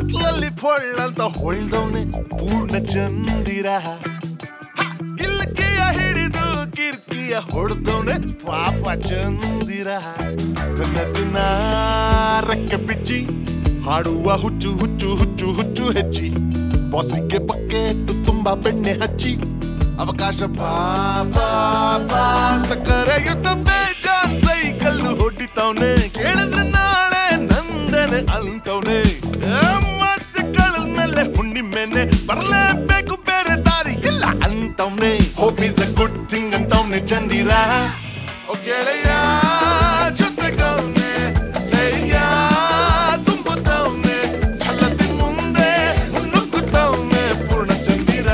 ಕತ್ಲಲ್ಲಿ ಪೊಳ್ಳಂತ ಹೊಳ್ದವನೆ ಪೂರ್ಣ ಚಂದಿರ ಹ, ಗಿಲ್ಕಿಯ ಹಿಡಿದು ಕಿರ್ಕಿಯ ಹೊಡೆದವನೆ ಪಾಪ ಚಂದಿರ ಕನಸಿನ ರೆಕ್ಕೆ ಬಿಚ್ಚಿ ಹಾಡುವ ಹುಚ್ಚು ಹುಚ್ಚು ಹುಚ್ಚು ಹುಚ್ಚು ಹೆಚ್ಚಿ ಬಾಸಿಗೆ ಬಕೆಟ್ ತುಂಬಾ ಬೆಣ್ಣೆ ಹಚ್ಚಿ ಅವಕಾಶ ಬಾ ಬಾ ಬಾ ಅಂತ ಕರೆಯುತ್ತ ಬೇಜಾನ್ ಸೈಕಲ್ ಹೊಡಿತವ್ನೆ ಕೇಳಿದ್ರೆ ನಾಳೆ ನಂದನೆ ಅಂತವ್ನೆ ಮನಸ್ಸುಗಳ ಮೇಲೆ ಹುಣ್ಣಿಮೆನೆ ಬರಲೇಬೇಕು ಬೇರೆ ದಾರಿ ಇಲ್ಲ ಅಂತವ್ನೆ hope is a good thing ಅಂತವ್ನೆ ಚಂದಿರ ಓ ಗೆಳೆಯ ಜೊತೆಗವ್ನೆ ಧೈರ್ಯ ತುಂಬುತ್ತವ್ನೆ ಛಲದಿ ಮುಂದೆ ನುಗ್ಗುತ್ತವ್ನೆ ಪೂರ್ಣ ಚಂದಿರ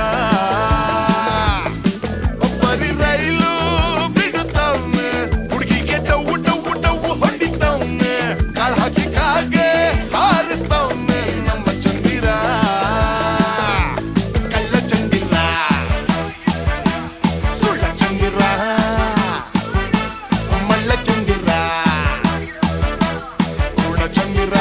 ಒಬ್ಬರಿ ರೈಲು ಬಿಡುತ್ತವ್ನೆ ಹುಡುಗಿಗೆ ಡೌ ಡೌ ಡೌ ಹೊಡಿತವ್ನೆ ಕಾಳ ಹಾಕಿ ಕಾಗೆ ಹಾರಿಸ್ತವ್ನೆ ನಮ್ಮ ಚಂದಿರ ಕಳ್ಳ ಚಂದಿರ ಸುಳ್ಳ ಚಂದಿರ ಮಳ್ಳ ಚಂದಿರ ಪೂರ್ಣ ಚಂದಿರ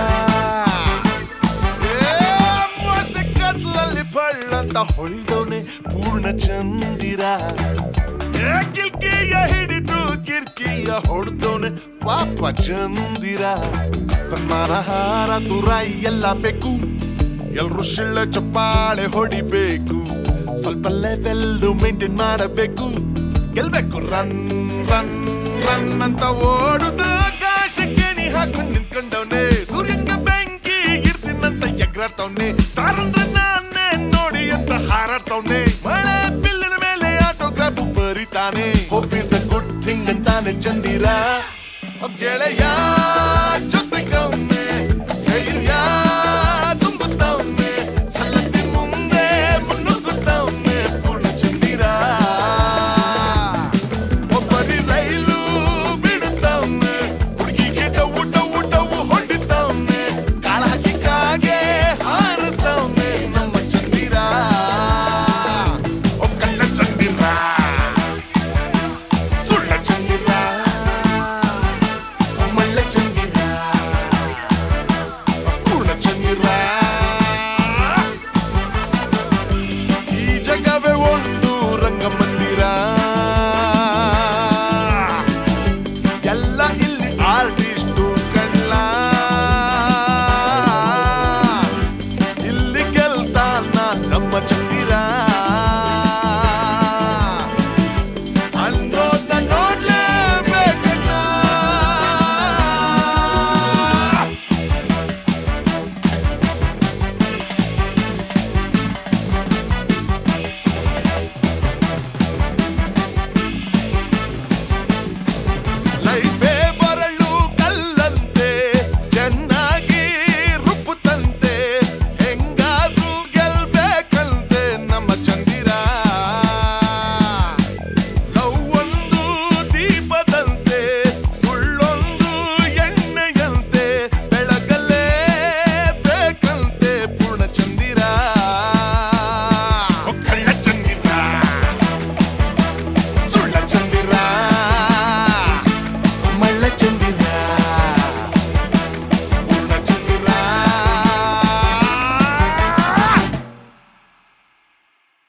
ಕತ್ಲಲ್ಲಿ ಬಳ್ಳಂತ ಹೊಳ್ದವನೆ ಪೂರ್ಣ ಚಂದಿರ ಏ ಕಿಲ್ಕಿಯ ಹಿಡಿದು ಕಿರ್ಕಿಯ ಹೊಡ್ದವನೆ ಪಾಪ ಚಂದಿರ ಸನ್ಮಾನ ಹಾರ ತುರಾಯಿ ಎಲ್ಲ ಬೇಕು ಎಲ್ರು ಶಿಳ್ಳೆ ಚಪ್ಪಾಳೆ ಹೊಡಿಬೇಕು ಸ್ವಲ್ಪ ಲೆವೆಲ್ ಮೇಂಟೈನ್ ಮಾಡಬೇಕು ಗೆಲ್ಬೇಕು ರನ್ ರನ್ ರನ್ ಅಂತ ಓಡುದ ಆಕಾಶಕ್ಕೆ ನೀ ಹಾಕೊಂಡು ನಿಂತ್ಕೊಂಡವನೆ ಸೂರ್ಯಂಗ ಬೆಂಕಿ ಇರ್ತೀನಂತ ಎಗ್ರಾಡ್ತವ್ನೆ ಸ್ಟಾರ್ ಅಂದ್ರೆ ನಾನೇ ನೋಡಿ ಅಂತ ಹಾರಾಡ್ತವ್ನೆ ಮಳೆ ಬಿಲ್ಲಿನ ಮೇಲೆ ಆಟೋಗ್ರಾಫ್ ಬರೀತಾನೆ hope is a good thing ಅಂತಾನೆ ಚಂದಿರ ಒಬ್ಬ ಗೆಳೆಯ